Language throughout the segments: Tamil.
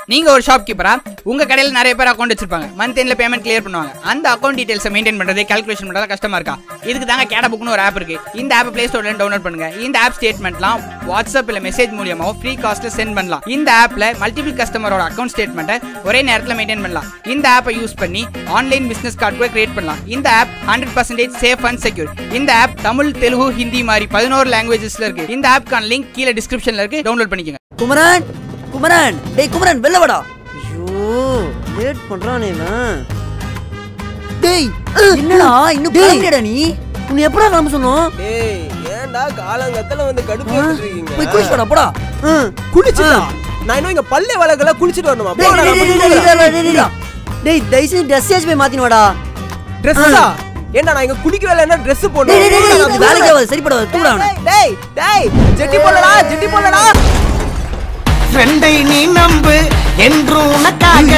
நீங்க ஒரு ஷாப் கீப்பரா உங்க கடையில நிறைய பேர் அக்கௌண்ட் வச்சிருப்பாங்க மந்த் எண்ட்ல பேமெண்ட் கிளியர் பண்ணுவாங்க அந்த அக்கௌண்ட் டீடைல்ஸ் மெயின்டைன் பண்றது கால்குலேஷன் பண்றது கஷ்டமா இருக்கா இதுக்கு தாங்க கேட புக்னு ஒரு ஆப் இருக்கு இந்த ஆப் பிளே ஸ்டோர்ல டவுன்லோட் பண்ணுங்க இந்த ஆப் ஸ்டேட்மெண்ட்லாம் வாட்ஸ்அப் இல்ல மெசேஜ் மூலியமா ஃப்ரீ காஸ்ட்ல சென்ட் பண்ணலாம் இந்த ஆப்ல மல்டிபிள் கஸ்டமரோட அக்கௌண்ட் ஸ்டேட்மெண்ட்டை ஒரே நேரத்துல மெயின்டைன் பண்ணலாம் இந்த ஆப்பை யூஸ் பண்ணி ஆன்லைன் பிசினஸ் கார்டு கூட கிரியேட் பண்ணலாம் இந்த app hundred percentage safe and secure இந்த ஆப் தமிழ் தெலுங்கு ஹிந்தி மாதிரி பதினோரு லாங்குவேஜஸ்ல இருக்கு இந்த ஆப்க்கான லிங்க் கீழே டிஸ்கிரிப்ஷன்ல இருக்கு டவுன்லோட் பண்ணிக்கோங்க குமரன் குமரன் டேய் குமரன் வெளில வாடா ஐயோ லேட் பண்றானே இவன் டேய் என்னடா இன்னும் கிளம்பிடா நீ உன்னை எப்படா கிளம்ப சொன்னோம் டேய் ஏன்டா காலங்கத்துல வந்து கடுப்பு எடுத்துட்டு போய் குளிச்சு வாடா போடா குளிச்சுடா நான் இன்னும் இங்க பல்லே வளர்க்கல குளிச்சிட்டு வரணுமா டேய் டேய், டேய், டேய், டேய், டேய், டேய், டேய், டேய். டேய் தயவு செஞ்சு ட்ரெஸ் சேஞ்ச் போய் மாத்தினு வாடா ட்ரெஸ்ஸா ஏன்டா நான் இங்க குளிக்க வேலை என்ன Dress டேய் டேய், டேய், டேய், இது வேலைக்கு போடணும் ஆகாது சரிப்படாது தூடா அவனை டேய் டேய் ஜெட்டி போடலடா ஜெட்டி போடலடா ஃப்ரெண்டை நீ நம்பு என்றும் உனக்காக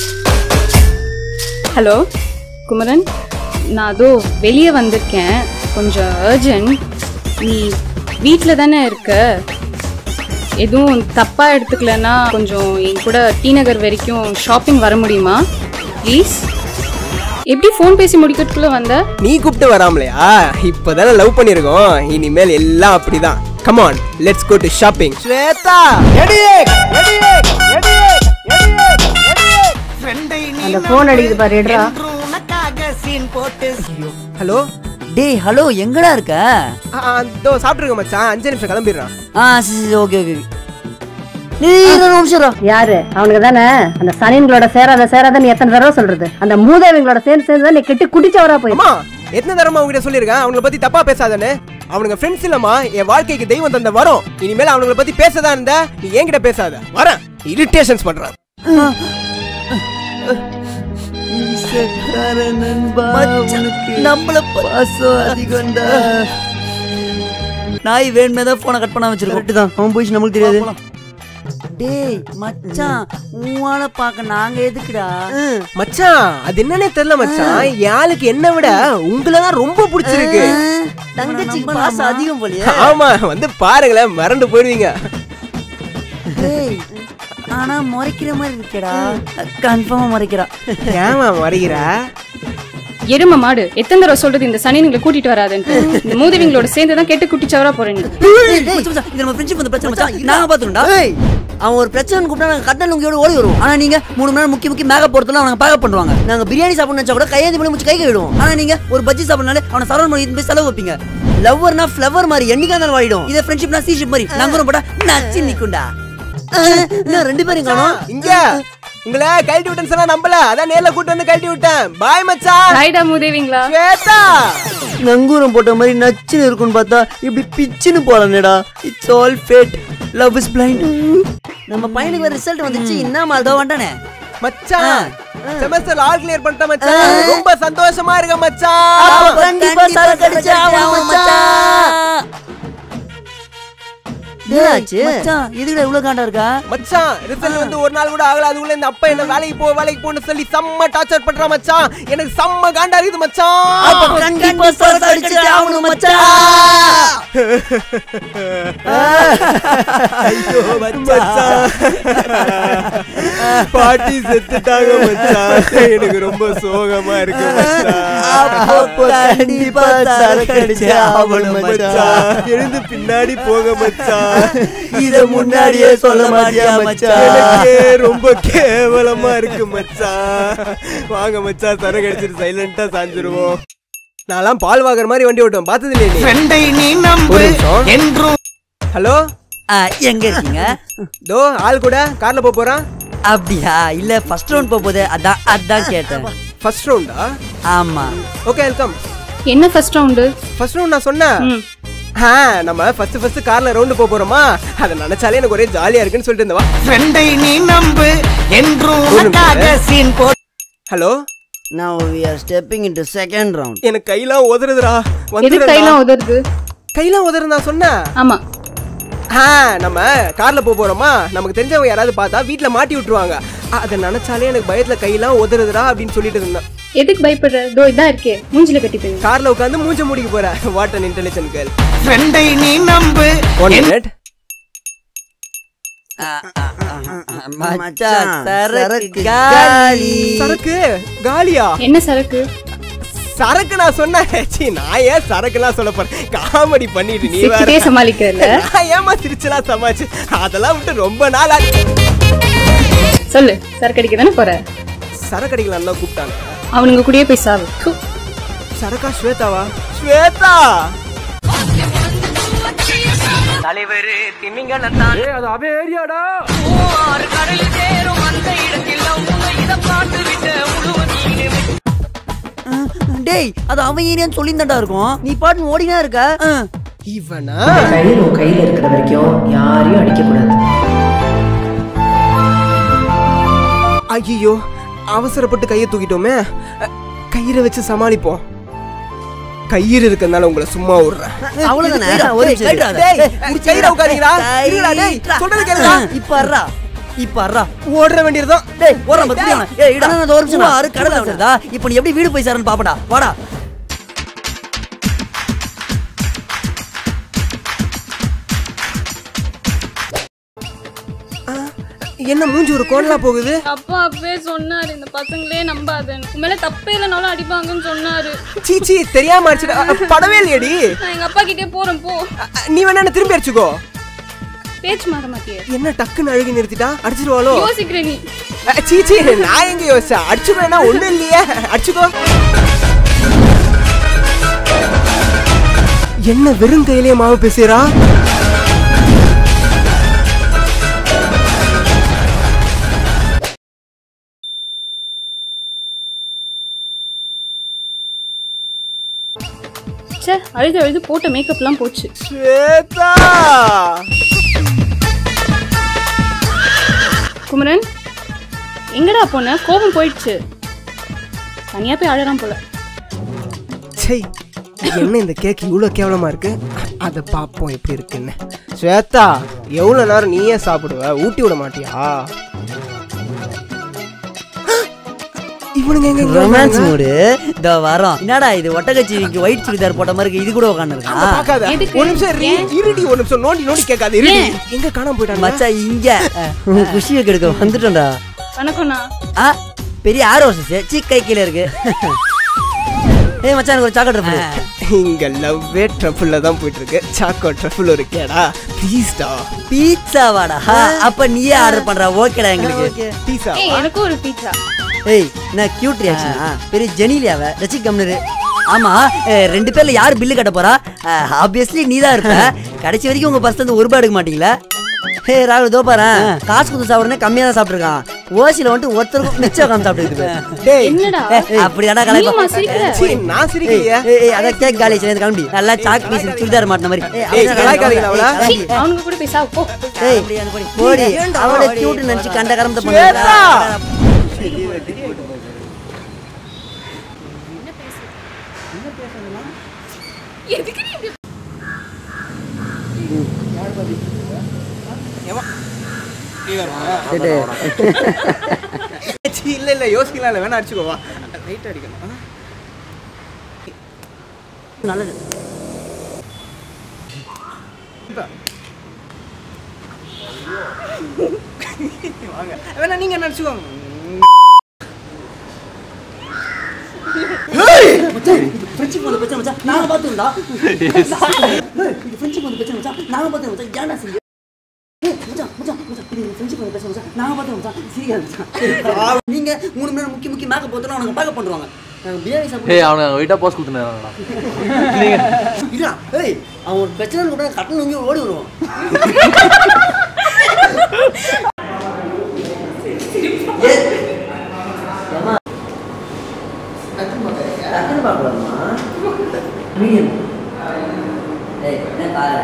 ஹலோ குமரன் நான் அதோ வெளியே வந்திருக்கேன் கொஞ்சம் அர்ஜென்ட் நீ வீட்டில் தானே இருக்க எதுவும் தப்பாக எடுத்துக்கலன்னா கொஞ்சம் என் கூட டி நகர் வரைக்கும் ஷாப்பிங் வர முடியுமா ப்ளீஸ் எப்படி ஃபோன் பேசி முடிக்கிறதுக்குள்ளே வந்த நீ கூப்பிட்டு வராமலையா இப்பதானே லவ் பண்ணிருக்கோம் இனிமேல் எல்லாம் அப்படிதான் come on let's go to shopping Swetha ஃப்ரெண்டை நீ அந்த phone அடிக்குது பாரு, எடுடா. என்றும் உனக்காக சீன் போட்டு ஹலோ டேய் ஹலோ எங்கடா இருக்க இதோ சாப்பிட்டுருக்க மச்சான் அஞ்சு நிமிஷம் கிளம்பிடுறான் ஆ சரி ஓகே ஓகே நீ ஒரு நிமிஷம் இரு. யாரு அவனுக்கு தானே அந்த சனியன்களோட சேராத சேராத நீ எத்தனை தடவை சொல்றது அந்த மூதேவிங்களோட சேர்ந்து சேர்ந்து தான் நீ கெட்டி குடிச்சவரா போய் அம்மா எத்தனை தரமா அவங்ககிட்ட சொல்லியிருக்கேன் அவங்கள பத்தி தப்பா பேசாதன்னு அவனுங்க ஃப்ரெண்ட்ஸ் இல்லம்மா என் வாழ்க்கைக்கு தெய்வம் தந்த வரும் இனிமேல் அவங்கள பத்தி பேசதா இருந்தா நீ என்கிட்ட பேசாத வரேன் இரிட்டேஷன்ஸ் பண்றான் மச்சான், நம்மள பாசம் அதிகம்டா நாய் வேணுமே தான் போனை கட் பண்ணாம வச்சிருக்கோம் கரெக்ட் தான் அவன் போயிச்சு நம்மளுக்கு தெரியாது டேய் மச்சான் உன்னால பார்க்க நாங்க எதுக்குடா ம், மச்சான் அது என்னன்னே தெரியல மச்சான் என் ஆளுக்கு என்ன விட உங்களை தான் ரொம்ப பிடிச்சிருக்கு தங்கச்சிக்கு பாசம் அதிகம் போலியே ஆமா வந்து பாருங்களேன் மறந்து போயிடுவீங்க டேய் ஆனா முறைக்கிற மாதிரி இருக்கேடா கன்ஃபார்மா முறைக்கிறா ஏமா மறைகிற எரும மாடு எத்தனை தடவை சொல்றது இந்த சனியன்களை கூட்டிட்டு வராதுன்ட்டு இந்த மூதேவிங்களோட சேர்ந்து தான் கெட்டு குட்டிச்சவரா போறேன் நீ மச்சான், மச்சான், இது நம்ம ஃப்ரெண்ட்ஷிப் வந்து பிரச்சனை மச்சான் நாங்க பாத்துறோம்டா அவன் ஒரு பிரச்சனை கூப்பிட்டா நாங்க கட்டல் உங்களோட ஓடி வருவோம் ஆனா நீங்க மூணு மணி நேரம் முக்கி முக்கி மேக்கப் போறதுல அவங்க பேக்கப் பண்ணுவாங்க நாங்க பிரியாணி சாப்பிடணும் நினைச்சா கூட கையேந்தி பண்ணி முடிச்சு கை கழுவிடுவோம் ஆனா நீங்க ஒரு பஜ்ஜி சாப்பிடனாலே அவனை சரவண மணி போய் செலவு வைப்பீங்க லவ்வர்னா ஃப்ளவர் மாதிரி என்னைக்கா இருந்தாலும் வாடிடும் இதே ஃப்ரெண்ட்ஷிப்னா சீஷிப் மாதிரி நாங்க போட்டா நச்சு நிக்குண்டா இன்னும் ரெண்டு பேரும் காணோம் இங்க உங்களை கழட்டி விட்டேன்னு சொன்னா நம்பல அதான் நேர்ல கூட்டு வந்து கழட்டி விட்டேன் பாய் மச்சான் ஹாய்டா மூதேவிங்களா ஸ்வேதா நங்கூரம் போட்ட மாதிரி நச்சுன்னு இருக்கும்னு பார்த்தா இப்படி பிச்சுன்னு போலானேடா it's all fate love is blind நம்ம பையனுக்கு ஒரு ரிசல்ட் வந்துச்சு என்ன மாதோ வந்தானே மச்சான் செமஸ்டர் ஆல் கிளியர் பண்ணிட்டேன் மச்சான் ரொம்ப சந்தோஷமா இருக்க மச்சான் கண்டிப்பா சரக்கு அடிச்சு ஆகணும் மச்சான் என்னாச்சு மச்சான் இதுல இவ்வளவு காண்டா இருக்கா மச்சான் ரிசல்ட் வந்து ஒரு நாள் கூட ஆகல அதுக்குள்ள இந்த அப்பா என்ன வேலைக்கு போ வேலைக்கு போன்னு சொல்லி செம்ம டார்ச்சர் பண்றான் மச்சான் எனக்கு செம்ம காண்டா இருக்குது மச்சான் கண்டிப்பா சரக்கு அடிச்சு ஆகணும் மச்சான் ஐயோ மச்சான் பாட்டி செத்துட்டாங்க மச்சான் எனக்கு ரொம்ப சோகமா இருக்கு அப்போ கண்டிப்பா சரக்கு அடிச்சு ஆகணும் மச்சான் எழுந்து பின்னாடி போக மச்சான் இத முன்னாடியே சொல்ல மாட்டியா மச்சான் எனக்கே ரொம்ப கேவலமா இருக்கு மச்சான் வாங்க மச்சான் சரக்கு அடிச்சிட்டு சைலண்டா சாஞ்சிருவோம் நான்லாம் பால் வாங்குற மாதிரி வண்டி ஓட்டுவேன் பார்த்தது இல்லையே நீ ஃப்ரெண்டை நீ நம்பு ஒரு நிமிஷம். என்றும் ஆ, ஹலோ எங்க இருக்கீங்க தோ ஆள் கூட கார்ல போக போறான் அப்படியா இல்ல ஃபர்ஸ்ட் ரவுண்ட் போக போகுது அதான் அதான் கேட்டேன் ஃபர்ஸ்ட் ரவுண்டா ஆமா ஓகே வெல்கம் என்ன ஃபர்ஸ்ட் ரவுண்டு ஃபர்ஸ்ட் ரவுண்ட் நான் சொன்னேன் ம் ஆ, நம்ம ஃபர்ஸ்ட் ஃபர்ஸ்ட் கார்ல ரவுண்டு போக போறோமா அதை நினைச்சாலே எனக்கு ஒரே ஜாலியா இருக்குன்னு சொல்லிட்டு இருந்தவா ஃப்ரெண்டை நீ நம்பு என்றும் ஒரு உனக்காக நிமிஷம். சீன் போட்டு நவ hello we are stepping into second round எனக்கு கையெல்லாம் உதறுதுடா எதுக்கு வந்துடுறா கையெல்லாம் உதருது கையெல்லாம் உதறு நான் சொன்னேன் ஆமா ஆ நம்ம கார்ல போக போறோமா நமக்கு தெரிஞ்சவங்க யாராவது பார்த்தா வீட்ல மாட்டி விட்டுருவாங்க ஆ, அதை நினைச்சாலே எனக்கு பயத்துல கையெல்லாம் உதறுதுடா அப்படின்னு சொல்லிட்டு இருந்தேன் எதுக்கு பயப்படுற தோ இதான் இருக்கே மூஞ்சில கட்டிப்பீங்க கார்ல உட்காந்து மூஞ்ச முடிக்க போற வாட் அன் இன்டெலிஜென்ட் கேர்ள் ஃப்ரெண்டை நீ நம்பு ஒன் மினிட் ஆ, ஆ, மச்சான் சரக்கு காலி சரக்கு காலியா என்ன சரக்கு சரக்கு நான் சொன்னேன் சீ, நான் ஏன் சரக்குலாம் சொல்ல போறேன் காமெடி பண்ணிட்டு நீ வேற சிரிச்சுட்டே சமாளிக்கிறல நான் ஏமா சிரிச்சலாம் சமாச்சு அதெல்லாம் விட்டு ரொம்ப நாள் ஆச்சு சொல்லு சரக்கு அடிக்க தானே போற சரக்கு அடிக்கலாம் தான் கூப்பிட்டாங்க அவனுங்க கூடயே போய் சாவு ஹு. சரக்கா ஸ்வேதாவா ஸ்வேதா டேய் அது அவன் ஏரியான்னு சொல்லியிருந்தாண்டா இருக்கும் நீ பாட்டு ஓடினா இருக்க ஆ. இவனா கயிறு உன் கையில இருக்கிற வரைக்கும் யாரையும் அடிக்கக்கூடாது ஐயோ அவசரப்பட்டு கையை தூக்கிட்டோமே அ, கயிறை வச்சு சமாளிப்போம் கயிறு இருக்கறனால உங்களை சும்மா விடுறேன் அவ்வளவுதானே கைடா, ஒரு டேய், நிமிஷம் இருடா. டேய், ஏய், கைடா உட்காருங்கடா. இருங்கடா, டேய், கைடா. சொல்றது கேளுடா. இப்ப அறா இப்ப அறா ஓடுற வேண்டியதுதான் டேய் ஓரம் பத்தி ஏய் இடா நான் ஒரு நிமிஷம் ஆறு கடல வருதா இப்போ நீ எப்படி வீடு போய் சாரன்னு பாப்படா வாடா என்ன மூஞ்சி ஒரு கோணலா போகுது அப்பா அப்பவே சொன்னாரு இந்த பசங்களே நம்பாத உன் மேல தப்பே இல்லைனாலும் அடிப்பாங்கன்னு சொன்னாரு சீச்சி தெரியாம அடிச்சுடா அ, படவே இல்லையடி நான் எங்க அப்பா கிட்டே போறேன் போ அ, அ, நீ வேணா என்ன திரும்பி அடிச்சுக்கோ பேச்சு மாற மாட்டியே என்ன டக்குன்னு அழுகி நிறுத்திட்டா அடிச்சிருவாளோ யோசிக்கிற நீ அ, சீச்சி நான் எங்க யோசிச்சேன் அடிச்சுவேனா ஒண்ணும் இல்லையே அடிச்சுக்கோ என்ன வெறும் கையிலேயே மாவு பேசுறா ச்சே அழுது அழுது போட்ட மேக்கப்லாம் போச்சு ஸ்வேதா குமரன் எங்கடா போன கோபம் போயிடுச்சு தனியா போய் அழறான் போல சை என்ன இந்த கேக் இவ்வளோ கேவலமா இருக்கு அதை பார்ப்போம் எப்படி இருக்குன்னு ஸ்வேதா எவ்வளோ நேரம் நீயே சாப்பிடுவ ஊட்டி விட மாட்டியா இவனுங்க எங்க இங்க ரொமான்ஸ் வந்தாங்க? மூடு இந்த வரோம் என்னடா இது ஒட்டகச்சிவிக்கு ஒயிட் சுடிதார் போட்ட மாதிரி இருக்கு. இது கூட உட்காந்து அங்க இருக்கா பார்க்காத எதுக்கு? ஒரு நிமிஷம் இரு, ஏன்? இருடி ஒரு நிமிஷம் நோண்டி நோண்டி கேட்காது இருடி ஏன்? எங்க காணாம போயிட்டாங்க மச்சான் இங்க உன் குஷியை கெடுக்க வந்துட்டோம்டா வணக்கம்ண்ணா ஆ பெரிய ஆறு வருஷம் சீ கை கீழே இருக்கு ஏய் மச்சான் எனக்கு ஒரு சாக்லேட் இருக்கு இங்க லவ்வே ட்ரஃபிள்ல தான் போயிட்டு இருக்கு சாக்கோ ட்ரஃபிள் ஒரு கேடா ப்ளீஸ்டா பீட்சா வாடா அப்ப நீயே ஆர்டர் பண்ற ஓகேடா எங்களுக்கு பீஸா ஏய் எனக்கும் ஒரு பீட்சா ஏய் நான் கியூட் ரியாக்ஷனா பெரிய ஜெனிலியாவ ரசி கம்னரு ஆமா அஹ், ரெண்டு பேர்ல யார் பில்லு கட்ட போறா ஆப்வியஸ்லி நீ தான் இருப்ப கடைசி வரைக்கும் உங்க பஸ் வந்து ஒரு ரூபாய் எடுக்க மாட்டீங்களா ஹே ராகுல் தோ பாரு காசு கொடுத்து சாப்பிடுறேன் கம்மியா தான் சாப்பிட்டுருக்கான் ஓசில வந்துட்டு ஒருத்தருக்கும் மிச்சம் உட்காந்து சாப்பிட்டு டேய் என்னடா அப்படியாடா நீயுமா சிரிக்கிற? சீ, நான் சிரிக்கலையே அதான் கேக் காலி சேர்ந்து கிளம்பி நல்லா சாக் பீஸ் சுடிதார் மாட்டின மாதிரி ஏய், ஏய், அப்படியே கலாய்க்காதீங்களா அவளை? சீ, கிளம்பி. அவனுங்க கூட போய் சாவு போ ஏய் போடி அவளை கியூட் நினைச்சு கண்ட கரந்த ஸ்வேதா! சீ, இல்ல இல்ல யோசிக்கலாம் இல்ல வேணா அடிச்சுக்கோவா லைட் அடிக்கணும் ஆ? நல்லது வாங்க வேணா நீங்க நடிச்சுக்கோங்க ஃப்ரெண்ட்ஷிப் வந்து பிரச்சனை மச்சான் நாங்க பாத்துறோம்டா இது ஃப்ரெண்ட்ஷிப் வந்து பிரச்சனை மச்சான் நாங்க பாத்துறோம் மச்சான் ஏன்டா சரி மச்சான் மச்சான் மச்சான் இது ஃப்ரெண்ட்ஷிப் வந்து பிரச்சனை மச்சான் நாங்க பாத்துறோம் மச்சான் சிரிக்காத மச்சான் நீங்க மூணு மணி நேரம் முக்கிய முக்கிய மேக்கப் போட்டுனா அவங்க பேக்கப் பண்ணுவாங்க நாங்க பிரியாணி சாப்பிட்டு ஏய் அவனுக்கு அங்கே வெயிட்டாக போஸ்ட் கொடுத்துனாங்கடா இல்ல ஏய் அவன் ஒரு பிரச்சனை கூட கட்டணம் வாங்கி ஓடி வருவான் டக்குனு பார்க்கலாமா மீடியம் ஏய் என்ன கார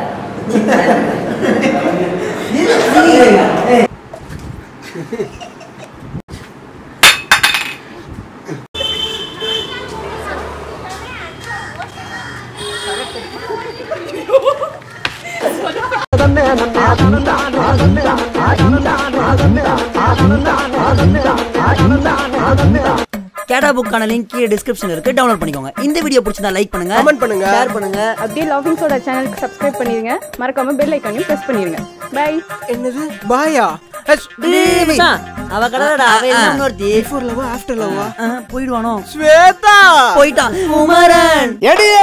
கேடா புக்கான லிங்க் கீழே டிஸ்கிரிப்ஷன்ல இருக்கு டவுன்லோட் பண்ணிக்கோங்க இந்த வீடியோ பிடிச்சிருந்தா லைக் பண்ணுங்க கமெண்ட் பண்ணுங்க ஷேர் பண்ணுங்க அப்படியே லாஃபிங்ஸோட சேனலுக்கு சப்ஸ்கிரைப் பண்ணிடுங்க மறக்காம பெல் ஐக்கானையும் ப்ரெஸ் பண்ணிடுங்க பை என்னது பாயா டேய் மச்சான், அவ கடலடா அவ என்ன இன்னொருத்தி பிஃபோர் லவா ஆஃப்டர் லவா ஆ, போயிடுவானோ ஸ்வேதா போயிட்டான் குமரன் எடியே